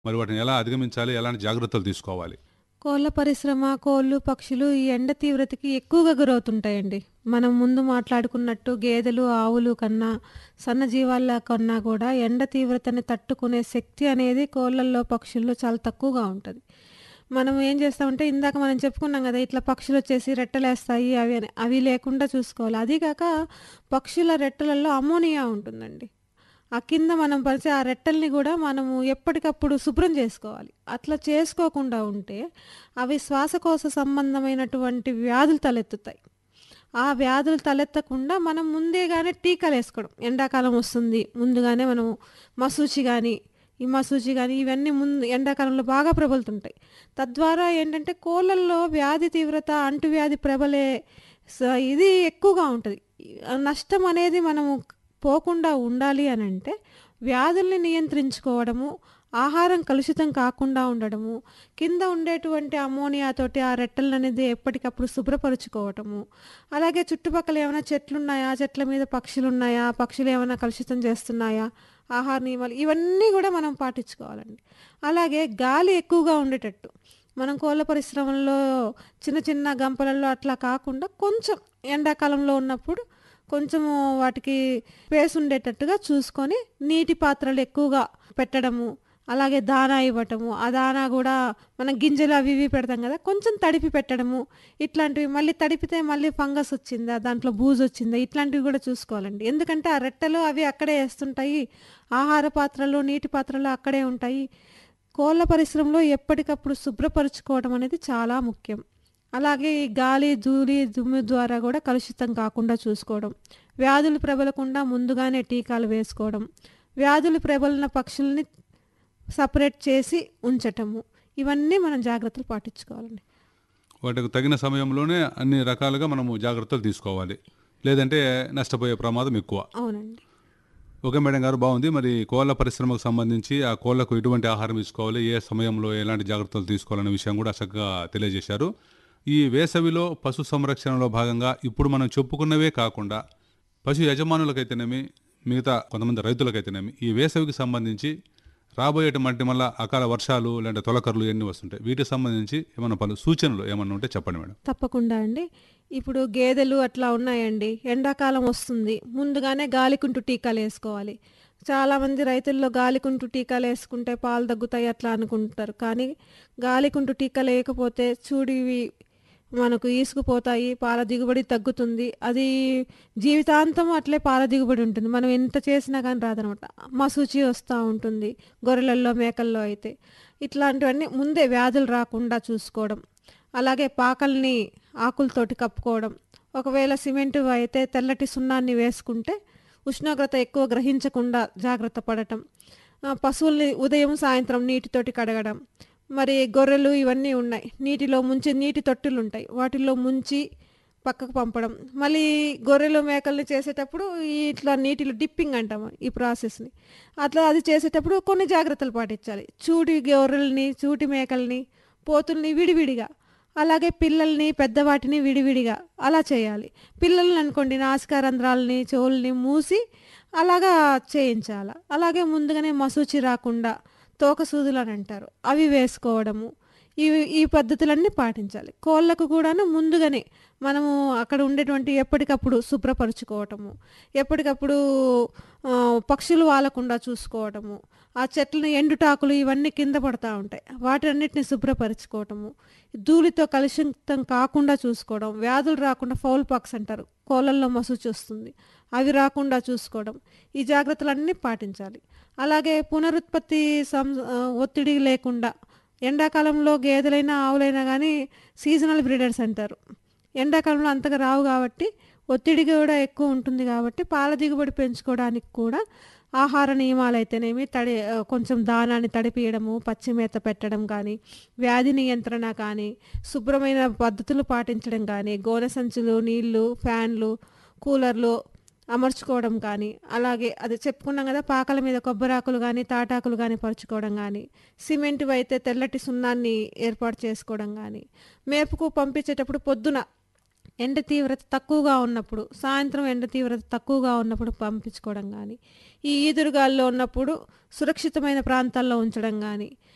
మరి వాటిని ఎలా అధిగమించాలి ఎలాంటి జాగ్రత్తలు తీసుకోవాలి కోళ్ళ పరిశ్రమ కోళ్ళు పక్షులు ఈ ఎండ తీవ్రతకి ఎక్కువగా గురవుతుంటాయండి మనం ముందు మాట్లాడుకున్నట్టు గేదెలు ఆవులు కన్నా సన్నజీవాల కన్నా కూడా ఎండ తీవ్రతని తట్టుకునే శక్తి అనేది కోళ్ళల్లో పక్షుల్లో చాలా తక్కువగా ఉంటుంది మనం ఏం చేస్తామంటే ఇందాక మనం చెప్పుకున్నాం కదా ఇట్లా పక్షులు వచ్చేసి రెట్టలేస్తాయి అవి అని అవి లేకుండా చూసుకోవాలి అదీ కాక పక్షుల రెట్టలలో అమోనియా ఉంటుందండి ఆ కింద మనం పరిచే ఆ రెట్టల్ని కూడా మనము ఎప్పటికప్పుడు శుభ్రం చేసుకోవాలి అట్లా చేసుకోకుండా ఉంటే అవి శ్వాసకోశ సంబంధమైనటువంటి వ్యాధులు తలెత్తుతాయి ఆ వ్యాధులు తలెత్తకుండా మనం ముందేగానే టీకాలు వేసుకోవడం ఎండాకాలం వస్తుంది ముందుగానే మనం మసూచి కానీ ఈ మసూచి కానీ ఇవన్నీ ముందు ఎండాకాలంలో బాగా ప్రబలుతుంటాయి తద్వారా ఏంటంటే కోళ్ళల్లో వ్యాధి తీవ్రత అంటువ్యాధి ప్రబలే స- ఇది ఎక్కువగా ఉంటుంది నష్టం అనేది మనము పోకుండా ఉండాలి అని అంటే వ్యాధుల్ని నియంత్రించుకోవడము ఆహారం కలుషితం కాకుండా ఉండడము కింద ఉండేటువంటి అమోనియాతోటి ఆ రెట్టలను అనేది ఎప్పటికప్పుడు శుభ్రపరుచుకోవటము అలాగే చుట్టుపక్కల ఏమైనా చెట్లు ఉన్నాయా చెట్ల మీద పక్షులు ఉన్నాయా పక్షులు ఏమైనా కలుషితం చేస్తున్నాయా ఆహార నియమాలు ఇవన్నీ కూడా మనం పాటించుకోవాలండి అలాగే గాలి ఎక్కువగా ఉండేటట్టు మనం కోళ్ళ పరిశ్రమల్లో చిన్న చిన్న గంపలలో అట్లా కాకుండా కొంచెం ఎండాకాలంలో ఉన్నప్పుడు కొంచెము వాటికి స్పేస్ ఉండేటట్టుగా చూసుకొని నీటి పాత్రలు ఎక్కువగా పెట్టడము అలాగే దానా ఇవ్వటము ఆ దానా కూడా మనం గింజలు అవి ఇవి పెడతాం కదా కొంచెం తడిపి పెట్టడము ఇట్లాంటివి మళ్ళీ తడిపితే మళ్ళీ ఫంగస్ వచ్చిందా దాంట్లో బూజు వచ్చిందా ఇట్లాంటివి కూడా చూసుకోవాలండి ఎందుకంటే ఆ రెట్టలు అవి అక్కడే వేస్తుంటాయి ఆహార పాత్రలు నీటి పాత్రలు అక్కడే ఉంటాయి కోళ్ళ పరిశ్రమలో ఎప్పటికప్పుడు శుభ్రపరుచుకోవడం అనేది చాలా ముఖ్యం అలాగే ఈ గాలి ధూళి దుమ్ము ద్వారా కూడా కలుషితం కాకుండా చూసుకోవడం వ్యాధులు ప్రబలకుండా ముందుగానే టీకాలు వేసుకోవడం వ్యాధులు ప్రబలిన పక్షుల్ని సపరేట్ చేసి ఉంచటము ఇవన్నీ మనం జాగ్రత్తలు పాటించుకోవాలండి వాటికి తగిన సమయంలోనే అన్ని రకాలుగా మనము జాగ్రత్తలు తీసుకోవాలి లేదంటే నష్టపోయే ప్రమాదం ఎక్కువ అవునండి ఓకే మేడం గారు బాగుంది మరి కోళ్ళ పరిశ్రమకు సంబంధించి ఆ కోళ్లకు ఎటువంటి ఆహారం తీసుకోవాలి ఏ సమయంలో ఎలాంటి జాగ్రత్తలు తీసుకోవాలనే విషయం కూడా చక్కగా తెలియజేశారు ఈ వేసవిలో పశు సంరక్షణలో భాగంగా ఇప్పుడు మనం చెప్పుకున్నవే కాకుండా పశు యజమానులకైతేనేమి మిగతా కొంతమంది రైతులకైతేనేమి ఈ వేసవికి సంబంధించి రాబోయేటువంటి మళ్ళీ అకాల వర్షాలు లేదంటే తొలకర్లు ఎన్ని వస్తుంటాయి వీటికి సంబంధించి ఏమైనా పలు సూచనలు ఏమన్నా ఉంటే చెప్పండి మేడం తప్పకుండా అండి ఇప్పుడు గేదెలు అట్లా ఉన్నాయండి ఎండాకాలం వస్తుంది ముందుగానే గాలికుంటు టీకాలు వేసుకోవాలి చాలామంది రైతుల్లో గాలికుంటు టీకాలు వేసుకుంటే పాలు తగ్గుతాయి అట్లా అనుకుంటారు కానీ గాలికుంటు టీకా లేకపోతే చూడివి మనకు ఈసుకుపోతాయి పాల దిగుబడి తగ్గుతుంది అది జీవితాంతం అట్లే పాల దిగుబడి ఉంటుంది మనం ఎంత చేసినా కానీ రాదనమాట మసూచి వస్తూ ఉంటుంది గొర్రెలల్లో మేకల్లో అయితే ఇట్లాంటివన్నీ ముందే వ్యాధులు రాకుండా చూసుకోవడం అలాగే పాకల్ని ఆకులతోటి కప్పుకోవడం ఒకవేళ సిమెంట్ అయితే తెల్లటి సున్నాన్ని వేసుకుంటే ఉష్ణోగ్రత ఎక్కువ గ్రహించకుండా జాగ్రత్త పడటం ఆ, పశువుల్ని ఉదయం సాయంత్రం నీటితోటి కడగడం మరి గొర్రెలు ఇవన్నీ ఉన్నాయి నీటిలో ముంచి నీటి తొట్టులు ఉంటాయి వాటిల్లో ముంచి పక్కకు పంపడం మళ్ళీ గొర్రెలు మేకల్ని చేసేటప్పుడు ఈ ఇట్లా నీటిలో డిప్పింగ్ అంటాము ఈ ప్రాసెస్ని అట్లా అది చేసేటప్పుడు కొన్ని జాగ్రత్తలు పాటించాలి చూటి గొర్రెల్ని చూటి మేకల్ని పోతుల్ని విడివిడిగా అలాగే పిల్లల్ని పెద్దవాటిని విడివిడిగా అలా చేయాలి పిల్లల్ని అనుకోండి నాసికా రంధ్రాలని చెవుల్ని మూసి అలాగా చేయించాలి అలాగే ముందుగానే మసూచి రాకుండా తోక సూదులు అని అంటారు అవి వేసుకోవడము ఇవి ఈ పద్ధతులన్నీ పాటించాలి కోళ్ళకు కూడాను ముందుగానే మనము అక్కడ ఉండేటువంటి ఎప్పటికప్పుడు శుభ్రపరుచుకోవటము ఎప్పటికప్పుడు ఆ, పక్షులు వాలకుండా చూసుకోవటము ఆ చెట్లను ఎండుటాకులు ఇవన్నీ కింద పడతా ఉంటాయి వాటన్నిటిని శుభ్రపరచుకోవటము ధూళితో కలుషితం కాకుండా చూసుకోవడం వ్యాధులు రాకుండా ఫౌల్ పాక్స్ అంటారు కోళ్ళల్లో మసూచి వస్తుంది అవి రాకుండా చూసుకోవడం ఈ జాగ్రత్తలన్నీ పాటించాలి అలాగే పునరుత్పత్తి సం ఆ, ఒత్తిడి లేకుండా ఎండాకాలంలో గేదెలైనా ఆవులైనా కానీ సీజనల్ బ్రీడర్స్ అంటారు ఎండాకాలంలో అంతగా రావు కాబట్టి ఒత్తిడి కూడా ఎక్కువ ఉంటుంది కాబట్టి పాల దిగుబడి పెంచుకోవడానికి కూడా ఆహార నియమాలు అయితేనేమి తడి ఆ, కొంచెం దానాన్ని తడిపియడము పచ్చిమేత పెట్టడం కానీ వ్యాధి నియంత్రణ కానీ శుభ్రమైన పద్ధతులు పాటించడం కానీ గోనె సంచులు నీళ్లు ఫ్యాన్లు కూలర్లు అమర్చుకోవడం కానీ అలాగే అది చెప్పుకున్నాం కదా పాకల మీద కొబ్బరాకులు కానీ తాటాకులు కానీ పరుచుకోవడం కానీ సిమెంట్ అయితే తెల్లటి సున్నాన్ని ఏర్పాటు చేసుకోవడం కానీ మేపుకు పంపించేటప్పుడు పొద్దున ఎండ తీవ్రత తక్కువగా ఉన్నప్పుడు సాయంత్రం ఎండ తీవ్రత తక్కువగా ఉన్నప్పుడు పంపించుకోవడం కానీ ఈ ఈదురుగాల్లో ఉన్నప్పుడు సురక్షితమైన ప్రాంతాల్లో ఉంచడం కానీ